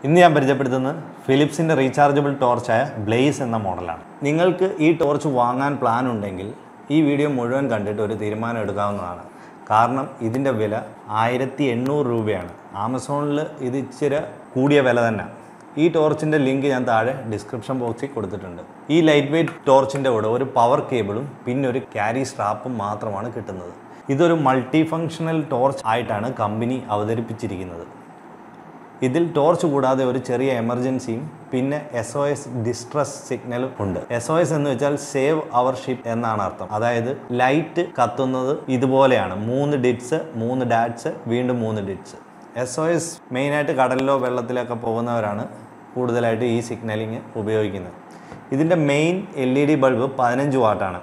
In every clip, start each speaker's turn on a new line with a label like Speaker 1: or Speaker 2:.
Speaker 1: ഇന്ന് ഞാൻ പരിചയപ്പെടുത്തുന്നത് ഫിലിപ്സിൻ്റെ റീചാർജബിൾ ടോർച്ചായ ബ്ലേസ് എന്ന മോഡലാണ് നിങ്ങൾക്ക് ഈ ടോർച്ച് വാങ്ങാൻ പ്ലാൻ ഉണ്ടെങ്കിൽ ഈ വീഡിയോ മുഴുവൻ കണ്ടിട്ട് ഒരു തീരുമാനം എടുക്കാവുന്നതാണ് കാരണം ഇതിൻ്റെ വില ആയിരത്തി എണ്ണൂറ് രൂപയാണ് ആമസോണിൽ ഇത് ഇച്ചിരി കൂടിയ വില തന്നെ ഈ ടോർച്ചിൻ്റെ ലിങ്ക് ഞാൻ താഴെ ഡിസ്ക്രിപ്ഷൻ ബോക്സിൽ കൊടുത്തിട്ടുണ്ട് ഈ ലൈറ്റ് വെയ്റ്റ് ടോർച്ചിൻ്റെ കൂടെ ഒരു പവർ കേബിളും പിന്നെ ഒരു ക്യാരി സ്ട്രാപ്പും മാത്രമാണ് കിട്ടുന്നത് ഇതൊരു മൾട്ടി ഫങ്ഷണൽ ടോർച്ച് ആയിട്ടാണ് കമ്പനി അവതരിപ്പിച്ചിരിക്കുന്നത് ഇതിൽ ടോർച്ച് കൂടാതെ ഒരു ചെറിയ എമർജൻസിയും പിന്നെ എസ് ഒ എസ് ഡിസ്ട്രസ് സിഗ്നലും ഉണ്ട് എസ് ഒ എസ് എന്ന് വെച്ചാൽ സേവ് അവർ ഷിപ്പ് എന്നാണ് അർത്ഥം അതായത് ലൈറ്റ് കത്തുന്നത് ഇതുപോലെയാണ് മൂന്ന് ഡിറ്റ്സ് മൂന്ന് ഡാറ്റ്സ് വീണ്ടും മൂന്ന് ഡിറ്റ്സ് എസ് ഒ എസ് മെയിനായിട്ട് കടലിലോ വെള്ളത്തിലൊക്കെ പോകുന്നവരാണ് കൂടുതലായിട്ട് ഈ സിഗ്നലിങ് ഉപയോഗിക്കുന്നത് ഇതിൻ്റെ മെയിൻ എൽ ഇ ഡി ബൾബ് പതിനഞ്ച് വാട്ടാണ്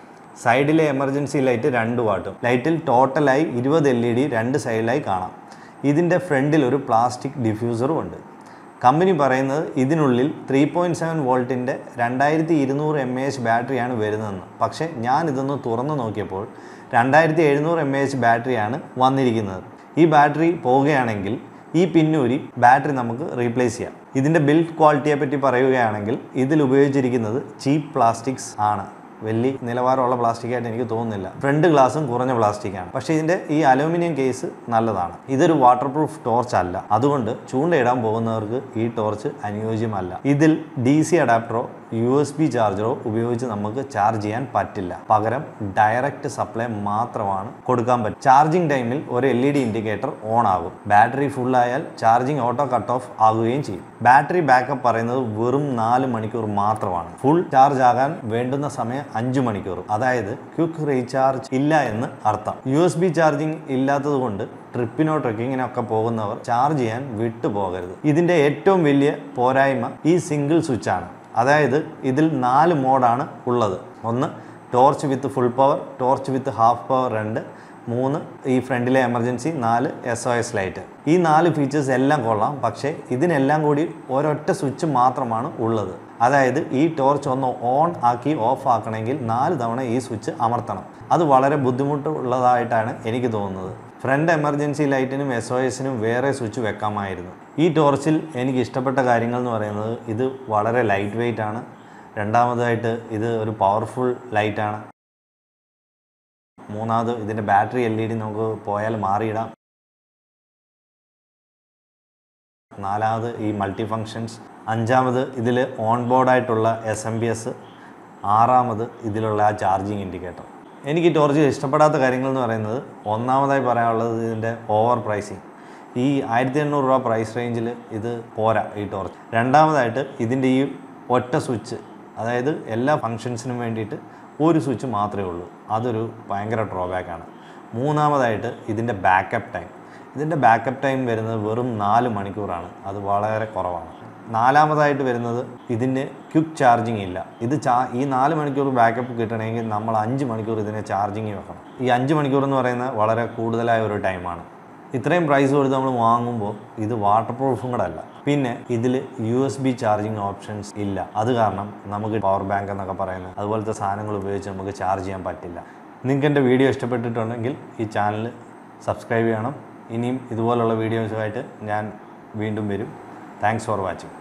Speaker 1: സൈഡിലെ എമർജൻസി ലൈറ്റ് രണ്ട് വാട്ടും ലൈറ്റിൽ ടോട്ടലായി ഇരുപത് എൽ ഇ ഡി രണ്ട് സൈഡിലായി കാണാം ഇതിൻ്റെ ഫ്രണ്ടിൽ ഒരു പ്ലാസ്റ്റിക് ഡിഫ്യൂസറും ഉണ്ട് കമ്പനി പറയുന്നത് ഇതിനുള്ളിൽ ത്രീ പോയിൻറ്റ് സെവൻ വോൾട്ടിൻ്റെ രണ്ടായിരത്തി ഇരുന്നൂറ് എം എ എച്ച് ബാറ്ററിയാണ് വരുന്നതെന്ന് പക്ഷേ ഞാൻ ഇതൊന്ന് തുറന്നു നോക്കിയപ്പോൾ രണ്ടായിരത്തി എഴുന്നൂറ് എം എ എച്ച് ബാറ്ററിയാണ് വന്നിരിക്കുന്നത് ഈ ബാറ്ററി പോവുകയാണെങ്കിൽ ഈ പിന്നൂരി ബാറ്ററി നമുക്ക് റീപ്ലേസ് ചെയ്യാം ഇതിൻ്റെ ബിൽഡ് ക്വാളിറ്റിയെ പറ്റി പറയുകയാണെങ്കിൽ ഇതിൽ ഉപയോഗിച്ചിരിക്കുന്നത് ചീപ്പ് പ്ലാസ്റ്റിക്സ് ആണ് വലിയ നിലവാരമുള്ള പ്ലാസ്റ്റിക് ആയിട്ട് എനിക്ക് തോന്നുന്നില്ല ഫ്രണ്ട് ഗ്ലാസും കുറഞ്ഞ പ്ലാസ്റ്റിക്കാണ് പക്ഷേ ഇതിൻ്റെ ഈ അലൂമിനിയം കേസ് നല്ലതാണ് ഇതൊരു വാട്ടർ പ്രൂഫ് ടോർച്ച് അല്ല അതുകൊണ്ട് ചൂണ്ടയിടാൻ പോകുന്നവർക്ക് ഈ ടോർച്ച് അനുയോജ്യമല്ല ഇതിൽ ഡി സി അഡാപ്റ്ററോ യു എസ് ബി ചാർജറോ ഉപയോഗിച്ച് നമുക്ക് ചാർജ് ചെയ്യാൻ പറ്റില്ല പകരം ഡയറക്റ്റ് സപ്ലൈ മാത്രമാണ് കൊടുക്കാൻ പറ്റും ചാർജിങ് ടൈമിൽ ഒരു എൽ ഇ ഡി ഇൻഡിക്കേറ്റർ ഓൺ ആകും ബാറ്ററി ഫുൾ ആയാൽ ചാർജിങ് ഓട്ടോ കട്ട് ഓഫ് ആകുകയും ചെയ്യും ബാറ്ററി ബാക്കപ്പ് പറയുന്നത് വെറും നാല് മണിക്കൂർ മാത്രമാണ് ഫുൾ ചാർജ് ആകാൻ വേണ്ടുന്ന സമയം അഞ്ച് മണിക്കൂർ അതായത് ക്വിക്ക് റീചാർജ് ഇല്ല എന്ന് അർത്ഥം യു എസ് ബി ചാർജിങ് ഇല്ലാത്തത് കൊണ്ട് ട്രിപ്പിനോ ട്രെക്കിങ്ങിനൊക്കെ പോകുന്നവർ ചാർജ് ചെയ്യാൻ വിട്ടുപോകരുത് ഇതിൻ്റെ ഏറ്റവും വലിയ പോരായ്മ ഈ സിംഗിൾ സ്വിച്ചാണ് അതായത് ഇതിൽ നാല് മോഡാണ് ഉള്ളത് ഒന്ന് torch with full power torch with half power രണ്ട് മൂന്ന് ഈ ഫ്രണ്ടിലെ എമർജൻസി നാല് എസ് ഒ എസ് ലൈറ്റ് ഈ നാല് ഫീച്ചേഴ്സ് എല്ലാം കൊള്ളാം പക്ഷേ ഇതിനെല്ലാം കൂടി ഒരൊറ്റ സ്വിച്ച് മാത്രമാണ് ഉള്ളത് അതായത് ഈ ടോർച്ച് ഒന്ന് ഓൺ ആക്കി ഓഫ് ആക്കണമെങ്കിൽ നാല് തവണ ഈ സ്വിച്ച് അമർത്തണം അത് വളരെ ബുദ്ധിമുട്ടുള്ളതായിട്ടാണ് എനിക്ക് തോന്നുന്നത് ഫ്രണ്ട് എമർജൻസി ലൈറ്റിനും എസ് ഒ എസിനും വേറെ സ്വിച്ച് വെക്കാമായിരുന്നു ഈ ടോർച്ചിൽ എനിക്ക് ഇഷ്ടപ്പെട്ട കാര്യങ്ങൾ എന്ന് പറയുന്നത് ഇത് വളരെ ലൈറ്റ് വെയിറ്റ് ആണ് രണ്ടാമതായിട്ട് ഇത് ഒരു പവർഫുൾ ലൈറ്റാണ് മൂന്നാമത് ഇതിൻ്റെ ബാറ്ററി എൽ ഇ ഡി നമുക്ക് പോയാൽ മാറിയിടാം നാലാമത് ഈ മൾട്ടി ഫങ്ഷൻസ് അഞ്ചാമത് ഇതിൽ ഓൺ ബോർഡായിട്ടുള്ള എസ് എം ബി എസ് ആറാമത് ഇതിലുള്ള ആ ചാർജിങ് ഇൻഡിക്കേറ്റർ എനിക്ക് ഈ ടോർച്ചിൽ ഇഷ്ടപ്പെടാത്ത കാര്യങ്ങൾ എന്ന് പറയുന്നത് ഒന്നാമതായി പറയാനുള്ളത് ഇതിൻ്റെ ഓവർ പ്രൈസിങ് ഈ ആയിരത്തി എണ്ണൂറ് രൂപ പ്രൈസ് റേഞ്ചിൽ ഇത് പോരാ ഈ ടോർച്ച് രണ്ടാമതായിട്ട് ഇതിൻ്റെ ഈ ഒറ്റ സ്വിച്ച് അതായത് എല്ലാ ഫങ്ഷൻസിനും വേണ്ടിയിട്ട് ഒരു സ്വിച്ച് മാത്രമേ ഉള്ളൂ അതൊരു ഭയങ്കര ഡ്രോബാക്കാണ് മൂന്നാമതായിട്ട് ഇതിൻ്റെ ബാക്കപ്പ് ടൈം ഇതിൻ്റെ ബാക്കപ്പ് ടൈം വരുന്നത് വെറും നാല് മണിക്കൂറാണ് അത് വളരെ കുറവാണ് നാലാമതായിട്ട് വരുന്നത് ഇതിന് ക്വിക്ക് ചാർജിങ് ഇല്ല ഇത് ചാ ഈ നാല് മണിക്കൂർ ബാക്കപ്പ് കിട്ടണമെങ്കിൽ നമ്മൾ അഞ്ച് മണിക്കൂർ ഇതിനെ ചാർജിങ് വെക്കണം ഈ അഞ്ച് മണിക്കൂർ എന്ന് പറയുന്നത് വളരെ കൂടുതലായ ഒരു ടൈമാണ് ഇത്രയും പ്രൈസ് കൊടുത്ത് നമ്മൾ വാങ്ങുമ്പോൾ ഇത് വാട്ടർ പ്രൂഫും കൂടെ അല്ല പിന്നെ ഇതിൽ U S B charging options ഇല്ല അത് കാരണം നമുക്ക് പവർ ബാങ്ക് എന്നൊക്കെ പറയുന്നത് അതുപോലത്തെ സാധനങ്ങൾ ഉപയോഗിച്ച് നമുക്ക് ചാർജ് ചെയ്യാൻ പറ്റില്ല നിങ്ങൾക്ക് എൻ്റെ വീഡിയോ ഇഷ്ടപ്പെട്ടിട്ടുണ്ടെങ്കിൽ ഈ ചാനൽ സബ്സ്ക്രൈബ് ചെയ്യണം ഇനിയും ഇതുപോലുള്ള വീഡിയോസുമായിട്ട് ഞാൻ വീണ്ടും വരും താങ്ക്സ് ഫോർ വാച്ചിങ്